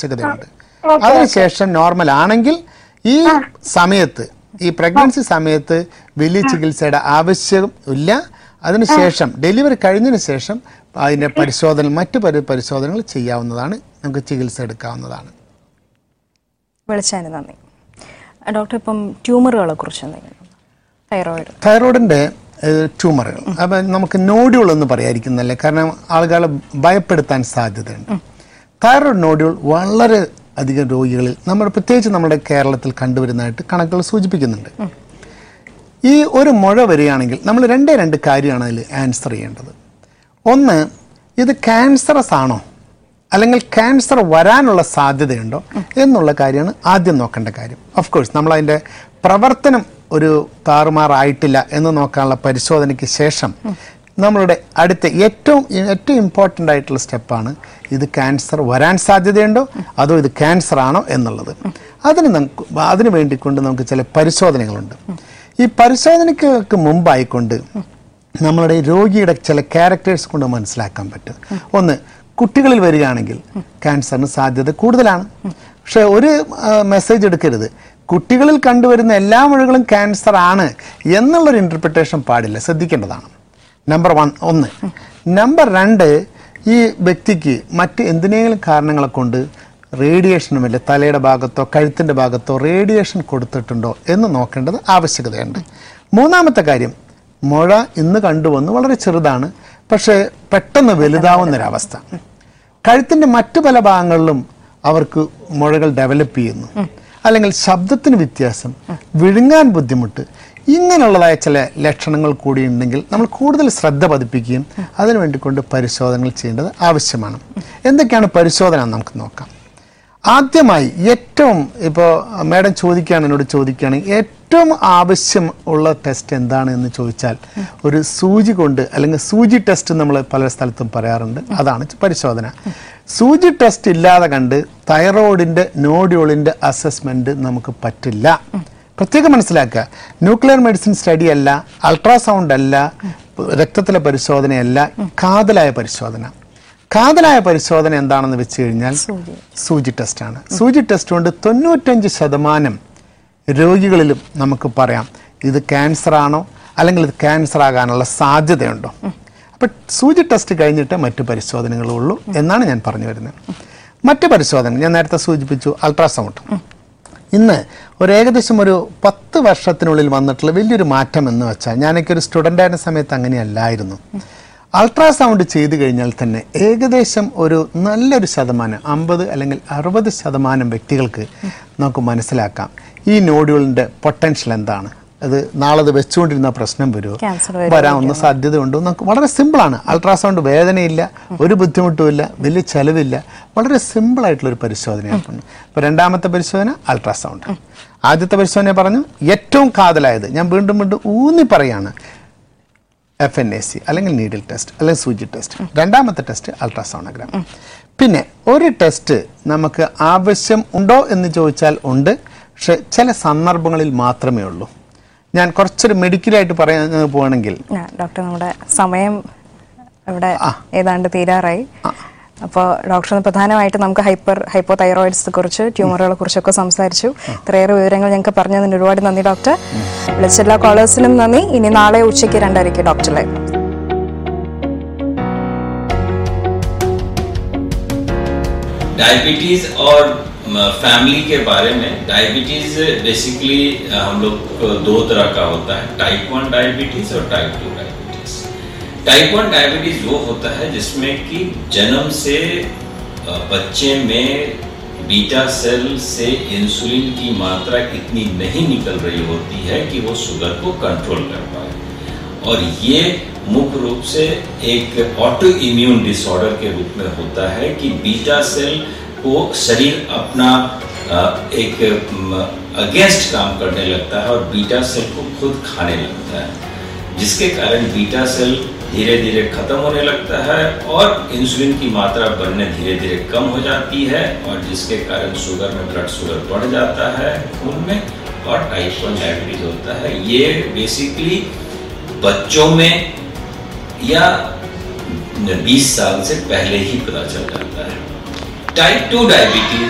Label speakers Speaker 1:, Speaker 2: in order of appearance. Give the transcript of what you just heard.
Speaker 1: ആവശ്യകതയുണ്ട് അതിനുശേഷം നോർമൽ ആണെങ്കിൽ ഈ സമയത്ത് ഈ പ്രഗ്നൻസി സമയത്ത് വലിയ ചികിത്സയുടെ ആവശ്യം ഇല്ല അതിനുശേഷം ഡെലിവറി കഴിഞ്ഞതിന് ശേഷം അതിൻ്റെ പരിശോധന മറ്റു പരി പരിശോധനകൾ ചെയ്യാവുന്നതാണ് നമുക്ക് ചികിത്സ എടുക്കാവുന്നതാണ്
Speaker 2: വിളിച്ചതിന് നന്ദി ആ, ഡോക്ടർ ഇപ്പം ട്യൂമറുകളെ കുറിച്ച് എന്തെങ്കിലും തൈറോയിഡ്
Speaker 1: തൈറോയിഡിൻ്റെ ട്യൂമറുകൾ അപ്പം നമുക്ക് നോഡ്യൂൾ എന്ന് പറയാതിരിക്കുന്നല്ലേ കാരണം ആളുകളെ ഭയപ്പെടുത്താൻ സാധ്യതയുണ്ട് തൈറോയിഡ് നോഡ്യൂൾ വളരെ അധികം രോഗികളിൽ നമ്മൾ പ്രത്യേകിച്ച് നമ്മുടെ കേരളത്തിൽ കണ്ടുവരുന്നതായിട്ട് കണക്കുകൾ സൂചിപ്പിക്കുന്നുണ്ട് ഈ ഒരു മുഴ വരികയാണെങ്കിൽ നമ്മൾ രണ്ടേ രണ്ട് കാര്യമാണ് അതിൽ ആൻസർ ചെയ്യേണ്ടത് ഒന്ന് ഇത് ക്യാൻസറസ് ആണോ അല്ലെങ്കിൽ ക്യാൻസർ വരാനുള്ള സാധ്യതയുണ്ടോ എന്നുള്ള കാര്യമാണ് ആദ്യം നോക്കേണ്ട കാര്യം ഓഫ് കോഴ്സ് നമ്മൾ അതിൻ്റെ പ്രവർത്തനം ഒരു താറുമാറായിട്ടില്ല എന്ന് നോക്കാനുള്ള പരിശോധനയ്ക്ക് ശേഷം നമ്മളുടെ അടുത്ത ഏറ്റവും ഏറ്റവും ഇമ്പോർട്ടൻ്റ് ആയിട്ടുള്ള സ്റ്റെപ്പാണ് ഇത് ക്യാൻസർ വരാൻ സാധ്യതയുണ്ടോ അതോ ഇത് ക്യാൻസർ ആണോ എന്നുള്ളത് അതിന് നമുക്ക് അതിന് വേണ്ടിക്കൊണ്ട് നമുക്ക് ചില പരിശോധനകളുണ്ട് ഈ പരിശോധനയ്ക്ക് മുമ്പായിക്കൊണ്ട് നമ്മളുടെ രോഗിയുടെ ചില ക്യാരക്ടേഴ്സ് കൊണ്ട് മനസ്സിലാക്കാൻ പറ്റും ഒന്ന് കുട്ടികളിൽ വരികയാണെങ്കിൽ ക്യാൻസറിന് സാധ്യത കൂടുതലാണ് പക്ഷെ ഒരു മെസ്സേജ് എടുക്കരുത് കുട്ടികളിൽ കണ്ടുവരുന്ന എല്ലാ മുഴകളും ക്യാൻസർ ആണ് എന്നുള്ളൊരു ഇൻ്റർപ്രിട്ടേഷൻ പാടില്ല ശ്രദ്ധിക്കേണ്ടതാണ് നമ്പർ വൺ ഒന്ന് നമ്പർ രണ്ട് ഈ വ്യക്തിക്ക് മറ്റ് എന്തിനേലും കാരണങ്ങളെ കൊണ്ട് റേഡിയേഷനുമില്ല തലയുടെ ഭാഗത്തോ കഴുത്തിൻ്റെ ഭാഗത്തോ റേഡിയേഷൻ കൊടുത്തിട്ടുണ്ടോ എന്ന് നോക്കേണ്ടത് ആവശ്യകതയുണ്ട് മൂന്നാമത്തെ കാര്യം മുഴ ഇന്ന് കണ്ടുവന്ന് വളരെ ചെറുതാണ് പക്ഷേ പെട്ടെന്ന് വലുതാവുന്നൊരവസ്ഥ കഴുത്തിൻ്റെ മറ്റു പല ഭാഗങ്ങളിലും അവർക്ക് മുഴകൾ ഡെവലപ്പ് ചെയ്യുന്നു അല്ലെങ്കിൽ ശബ്ദത്തിന് വ്യത്യാസം വിഴുങ്ങാൻ ബുദ്ധിമുട്ട് ഇങ്ങനെയുള്ളതായ ചില ലക്ഷണങ്ങൾ കൂടി ഉണ്ടെങ്കിൽ നമ്മൾ കൂടുതൽ ശ്രദ്ധ പതിപ്പിക്കുകയും അതിനു വേണ്ടിക്കൊണ്ട് പരിശോധനകൾ ചെയ്യേണ്ടത് ആവശ്യമാണ് എന്തൊക്കെയാണ് പരിശോധന എന്ന് നമുക്ക് നോക്കാം ആദ്യമായി ഏറ്റവും ഇപ്പോൾ മാഡം ചോദിക്കുകയാണ് എന്നോട് ചോദിക്കുകയാണെങ്കിൽ ഏറ്റവും ആവശ്യം ഉള്ള ടെസ്റ്റ് എന്താണ് എന്ന് ചോദിച്ചാൽ ഒരു സൂചി കൊണ്ട് അല്ലെങ്കിൽ സൂചി ടെസ്റ്റ് നമ്മൾ പല സ്ഥലത്തും പറയാറുണ്ട് അതാണ് പരിശോധന സൂചി ടെസ്റ്റ് ഇല്ലാതെ കണ്ട് തൈറോയിഡിന്റെ നോഡ്യൂളിന്റെ അസസ്മെന്റ് നമുക്ക് പറ്റില്ല പ്രത്യേകം മനസ്സിലാക്കുക ന്യൂക്ലിയർ മെഡിസിൻ സ്റ്റഡി അല്ല അൾട്രാസൗണ്ട് അല്ല രക്തത്തിലെ പരിശോധനയല്ല കാതലായ പരിശോധന കാതലായ പരിശോധന എന്താണെന്ന് വെച്ച് കഴിഞ്ഞാൽ സൂചി ടെസ്റ്റാണ് സൂചി ടെസ്റ്റ് കൊണ്ട് തൊണ്ണൂറ്റഞ്ച് ശതമാനം രോഗികളിലും നമുക്ക് പറയാം ഇത് ക്യാൻസർ ആണോ അല്ലെങ്കിൽ ഇത് ക്യാൻസർ ആകാനുള്ള സാധ്യതയുണ്ടോ അപ്പം സൂചി ടെസ്റ്റ് കഴിഞ്ഞിട്ട് മറ്റു പരിശോധനകളുള്ളൂ എന്നാണ് ഞാൻ പറഞ്ഞു വരുന്നത് മറ്റു പരിശോധന ഞാൻ നേരത്തെ സൂചിപ്പിച്ചു അൾട്രാസൗണ്ട് ഇന്ന് ഒരു ഏകദേശം ഒരു പത്ത് വർഷത്തിനുള്ളിൽ വന്നിട്ടുള്ള വലിയൊരു മാറ്റം എന്ന് വെച്ചാൽ ഞാനൊക്കെ ഒരു സ്റ്റുഡൻ്റ് ആയിരുന്ന സമയത്ത് അങ്ങനെയല്ലായിരുന്നു അൾട്രാസൗണ്ട് ചെയ്തു കഴിഞ്ഞാൽ തന്നെ ഏകദേശം ഒരു നല്ലൊരു ശതമാനം അമ്പത് അല്ലെങ്കിൽ അറുപത് ശതമാനം വ്യക്തികൾക്ക് നമുക്ക് മനസ്സിലാക്കാം ഈ നോഡ്യൂളിൻ്റെ പൊട്ടൻഷ്യൽ എന്താണ് അത് നാളെ അത് വെച്ചുകൊണ്ടിരുന്ന പ്രശ്നം വരുമോ
Speaker 2: Cancer
Speaker 1: വരാവുന്ന സാധ്യതയുണ്ടോ നമുക്ക് വളരെ സിമ്പിളാണ് അൾട്രാസൗണ്ട് വേദനയില്ല ഒരു ബുദ്ധിമുട്ടുമില്ല വലിയ ചെലവില്ല വളരെ സിമ്പിൾ ആയിട്ടുള്ള ഒരു പരിശോധനയാണ് ഇപ്പോൾ രണ്ടാമത്തെ പരിശോധന അൾട്രാസൗണ്ട് ആദ്യത്തെ പരിശോധന പറഞ്ഞു ഏറ്റവും കാതലായത് ഞാൻ വീണ്ടും വീണ്ടും ഊന്നി പറയാണ് എഫ് എൻ എ സി അല്ലെങ്കിൽ നീഡിൽ ടെസ്റ്റ് അല്ലെങ്കിൽ സൂചി ടെസ്റ്റ് രണ്ടാമത്തെ ടെസ്റ്റ് അൾട്രാസോണോഗ്രാം പിന്നെ ഒരു ടെസ്റ്റ് നമുക്ക് ആവശ്യം ഉണ്ടോ എന്ന് ചോദിച്ചാൽ ഉണ്ട് പക്ഷെ ചില സന്ദർഭങ്ങളിൽ മാത്രമേ ഉള്ളൂ ഞാൻ കുറച്ചൊരു മെഡിക്കലായിട്ട് പറയാൻ പോവാണെങ്കിൽ
Speaker 2: ആ, ഡോക്ടർ നമ്മുടെ സമയം ഇവിടെ ഏതാണ്ട് തീരാറായി അപ്പോൾ ഡോക്ടർ ഇന്ന് പ്രധാനമായിട്ട് നമുക്ക് ഹൈപ്പർ ഹൈപ്പോ തൈറോയിഡ്സിനെ കുറിച്ച് ട്യൂമറുകളെ കുറിച്ചൊക്കെ സംസാരിച്ചു ഇത്രയേറെ വിവരങ്ങൾ ഞങ്ങൾക്ക് പറഞ്ഞതിന് ഒരുപാട് നന്ദി ഡോക്ടർ വിളിച്ച എല്ലാ കോളേഴ്സിനും നന്ദി ഇനി നാളെ ഉച്ചയ്ക്ക് രണ്ടരയ്ക്ക് ഡോക്ടറെ
Speaker 3: डायबिटीज और फैमिली के बारे में डायबिटीज बेसिकली हम लोग को दो तरह का होता है टाइप वन डायबिटीज और type two diabetes type one diabetes वो होता है जिसमें कि जन्म से अ, बच्चे में बीटा सेल से इंसुलिन की मात्रा इतनी नहीं निकल रही होती है कि वो शुगर को कंट्रोल कर पाए और ये मुख्य रूप से एक ऑटो इम्यून डिसऑर्डर के रूप में होता है कि बीटा सेल को शरीर अपना अ, एक अगेंस्ट काम करने लगता है और बीटा सेल को खुद खाने लगता है जिसके कारण बीटा सेल धीरे धीरे खत्म होने लगता है और इंसुलिन की मात्रा बनने धीरे धीरे कम हो जाती है और जिसके कारण शुगर में ब्लड शुगर बढ़ जाता है खून में और टाइप वन डायबिटीज होता है ये बेसिकली बच्चों में या 20 साल से पहले ही पता चल जाता है टाइप टू डायबिटीज